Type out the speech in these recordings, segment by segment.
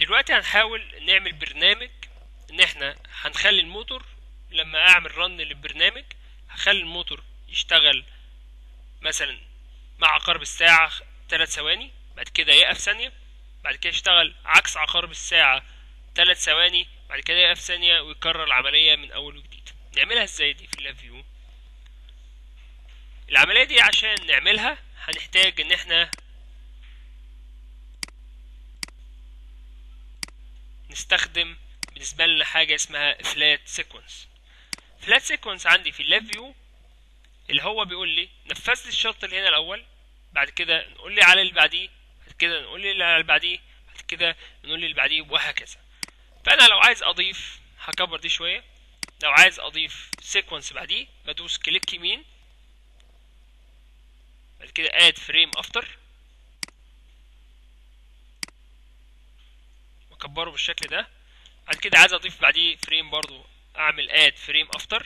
دلوقتي هنحاول نعمل برنامج ان احنا هنخلي الموتور لما اعمل رن للبرنامج هخلي الموتور يشتغل مثلا مع عقارب الساعة تلات ثواني بعد كده يقف ثانية بعد كده يشتغل عكس عقارب الساعة تلات ثواني بعد كده يقف ثانية ويكرر العملية من أول وجديد نعملها ازاي دي في اللاب فيو العملية دي عشان نعملها هنحتاج ان احنا نستخدم بالنسبة لنا حاجة اسمها فلات سيكونس فلات سيكونس عندي في اللاب فيو اللي هو بيقول لي نفذ لي الشرط اللي هنا الاول بعد كده نقول لي على اللي بعديه بعد كده نقول لي على اللي بعديه بعد كده نقول لي اللي بعديه وهكذا فانا لو عايز اضيف هكبر دي شويه لو عايز اضيف سيكونس بعديه بدوس كليك يمين بعد كده اد فريم افتر واكبره بالشكل ده بعد كده عايز اضيف بعديه فريم برضو اعمل اد فريم افتر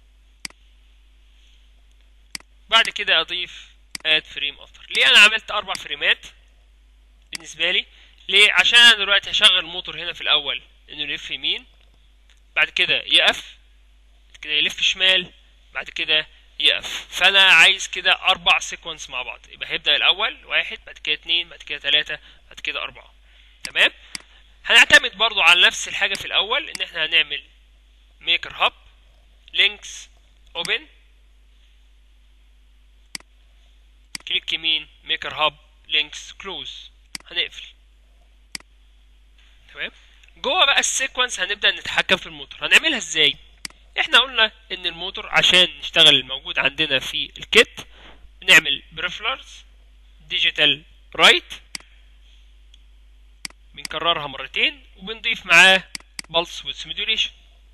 بعد كده اضيف اد فريم افتر ليه انا عملت اربع فريمات بالنسبه لي ليه عشان انا دلوقتي هشغل الموتور هنا في الاول انه يلف يمين بعد كده يقف بعد كده يلف شمال بعد كده يقف فانا عايز كده اربع سيكونس مع بعض يبقى هيبدا الاول واحد بعد كده اتنين بعد كده تلاته بعد كده اربعه تمام هنعتمد برضو على نفس الحاجه في الاول ان احنا هنعمل ميكر هاب لينكس اوبن كليك يمين ميكر هاب لينكس كلوز هنقفل تمام جوه بقى السيكونس هنبدا نتحكم في الموتور هنعملها ازاي احنا قلنا ان الموتور عشان نشتغل الموجود عندنا في الكيت بنعمل بريفلرز ديجيتال رايت بنكررها مرتين وبنضيف معاه بلس ويدث موديوليشن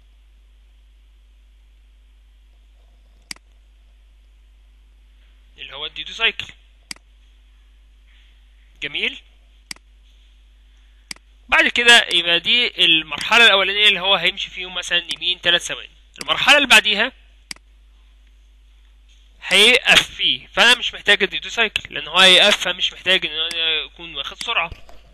اللي هو الديتو سايكل جميل بعد كده يبقى دي المرحلة الأولانية اللي هو هيمشي فيهم مثلا يمين ثلاث ثواني المرحلة اللي بعديها هيقف فيه فأنا مش محتاج الديتو سايكل لأن هو هيقف فمش محتاج إن أنا يكون واخد سرعة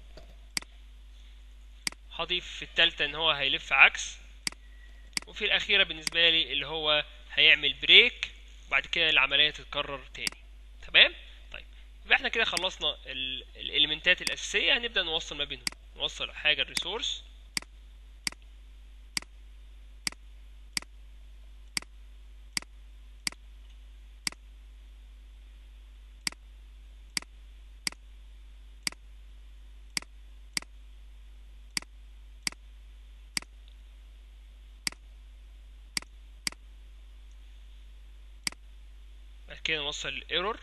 هضيف في التالتة إن هو هيلف عكس وفي الأخيرة بالنسبة لي اللي هو هيعمل بريك وبعد كده العملية تتكرر تاني تمام طيب يبقى احنا كده خلصنا ال- الاليمنتات الأساسية هنبدأ نوصل ما بينهم نوصل حاجة الريسورس بعد كده نوصل الايرور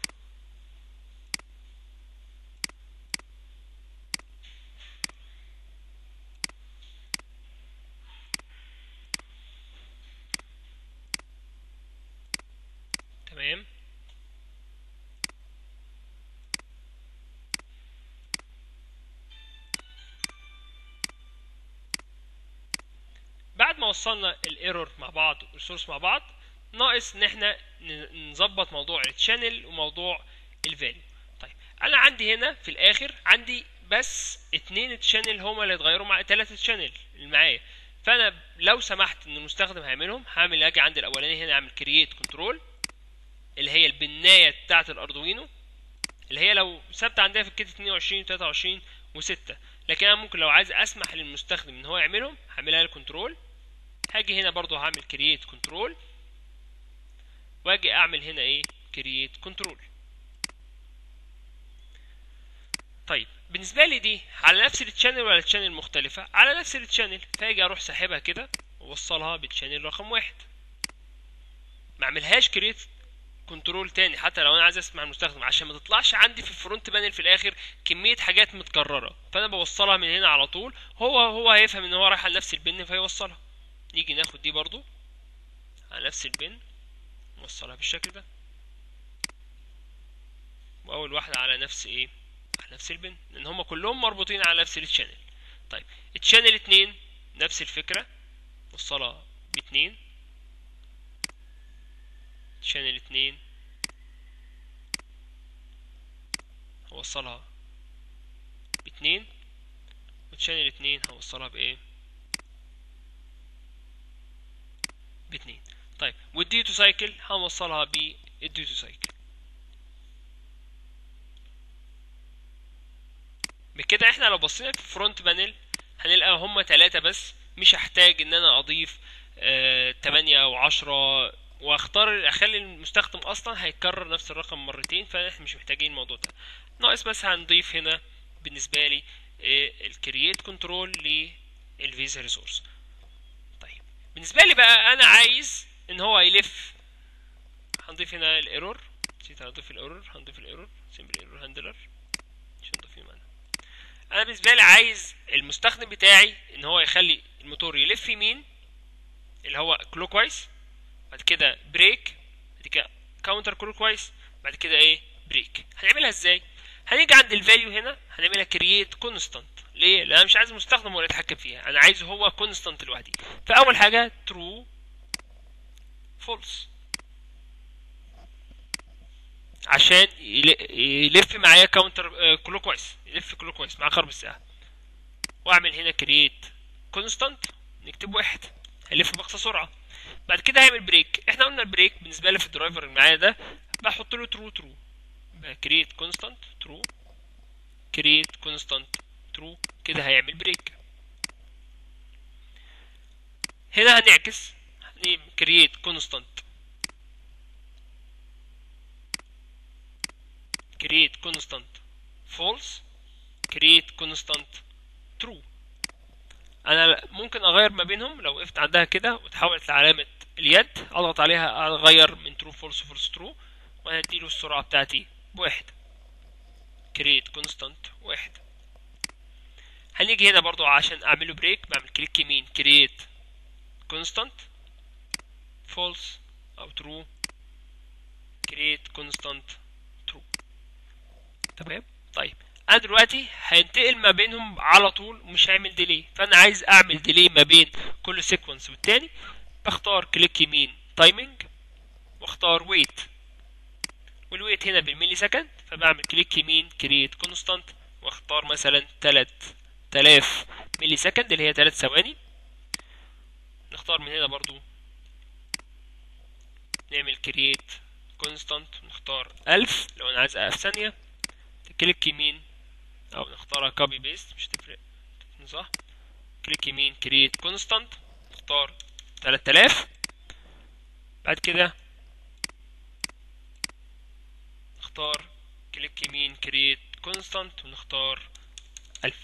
تمام بعد ما وصلنا الايرور مع بعض والسورس مع بعض ناقص ان احنا ن- نظبط موضوع التشانل وموضوع الفاليو طيب انا عندي هنا في الاخر عندي بس اتنين تشانل هما اللي اتغيروا مع تلاتة تشانل اللي معايا فانا لو سمحت ان المستخدم هيعملهم هعمل اجي عند الاولاني هنا اعمل كرييت كنترول اللي هي البنايه بتاعه الاردوينو اللي هي لو ثابته عندها في الكيت 22 23 و6 لكن انا ممكن لو عايز اسمح للمستخدم ان هو يعملهم هعملها له كنترول هاجي هنا برضو هعمل كرييت كنترول واجي اعمل هنا ايه كرييت كنترول طيب بالنسبه لي دي على نفس التشانل ولا التشانل مختلفه على نفس التشانل فاجي اروح ساحبها كده واوصلها بالتشانل رقم واحد ما اعملهاش كرييت كنترول تاني حتى لو انا عايز اسمع المستخدم عشان ما تطلعش عندي في الفرونت بانل في الاخر كميه حاجات متكرره فانا بوصلها من هنا على طول هو هو هيفهم ان هو رايح على نفس البن فيوصلها نيجي ناخد دي برضو على نفس البن نوصلها بالشكل ده واول واحده على نفس ايه على نفس البن لان هما كلهم مربوطين على نفس التشانل طيب التشانل اتنين نفس الفكره وصلها باتنين شانل اتنين هوصلها باتنين وتشانل اتنين هوصلها بايه باتنين طيب والديوتو سايكل هنوصلها بالديوتو سايكل بكده احنا لو بصينا في الفرونت بانل هنلقى هما تلاتة بس مش هحتاج ان انا اضيف آه تمانية او عشرة واختار اخلي المستخدم اصلا هيكرر نفس الرقم مرتين فاحنا مش محتاجين الموضوع ده ناقص بس هنضيف هنا بالنسبة لي الكرييت كنترول للفيزا ريسورس طيب بالنسبة لي بقى انا عايز ان هو يلف هنضيف هنا الايرور نسيت هنضيف الايرور هنضيف الايرور سمبل ايرور هاندلر مش هنضيف هنا انا بالنسبه لي عايز المستخدم بتاعي ان هو يخلي الموتور يلف يمين اللي هو كلوك وايز بعد كده بريك بعد كده كاونتر كلوك وايز بعد كده ايه بريك هنعملها ازاي هنيجي عند الفاليو هنا هنعملها كرييت كونستانت ليه لان انا مش عايز المستخدم هو اللي يتحكم فيها انا عايزه هو كونستانت لوحدي فاول حاجه ترو فولس عشان يلف معايا كاونتر كلوك وايز يلف كلوك وايز مع قرب الساعه واعمل هنا كرييت كونستانت نكتب واحد هيلف باقصى سرعه بعد كده هيعمل بريك احنا قلنا البريك بالنسبه لي في الدرايفر اللي معايا ده بحط له ترو ترو كرييت كونستانت ترو كرييت كونستانت ترو كده هيعمل بريك هنا هنعكس كرييت كونستانت create constant false create constant true انا ممكن اغير ما بينهم لو وقفت عندها كده وتحولت لعلامة اليد اضغط عليها اغير من true false false true وهديله السرعة بتاعتي بواحد create constant واحد هنيجي هنا برضو عشان اعمله بريك بعمل كليك يمين create constant false او true create constant تمام طيب انا دلوقتي هينتقل ما بينهم على طول ومش هيعمل ديلي فانا عايز اعمل ديلي ما بين كل سيكونس والتاني بختار كليك يمين تايمنج واختار ويت والويت هنا بالملي سكند فبعمل كليك يمين كريت كونستانت واختار مثلا 3000 ملي سكند اللي هي 3 ثواني نختار من هنا برضو نعمل كريت كونستانت نختار 1000 لو انا عايز في ثانيه كليك يمين او نختارها كوبي بيست مش تفرق صح كليك يمين كريت كونستانت نختار 3000 بعد كده نختار كليك يمين كريت كونستانت ونختار 1000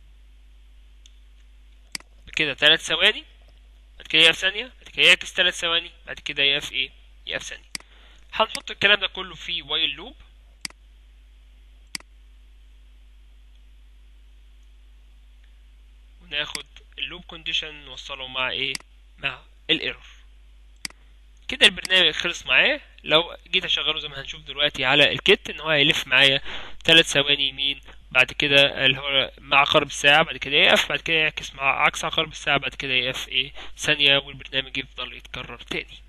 بكده 3 ثواني بعد كده يقف ثانية بعد كده يعكس 3 ثواني بعد كده يقف ايه يقف ثانية هنحط الكلام ده كله في وايل لوب وناخد اللوب كونديشن نوصله مع ايه مع الايرور كده البرنامج خلص معاه لو جيت اشغله زي ما هنشوف دلوقتي على الكت ان هو هيلف معايا 3 ثواني يمين بعد كده اللي هو مع عقارب الساعة بعد كده يقف بعد كده يعكس مع عكس عقارب الساعة بعد كده يقف ايه ثانية والبرنامج يفضل يتكرر تاني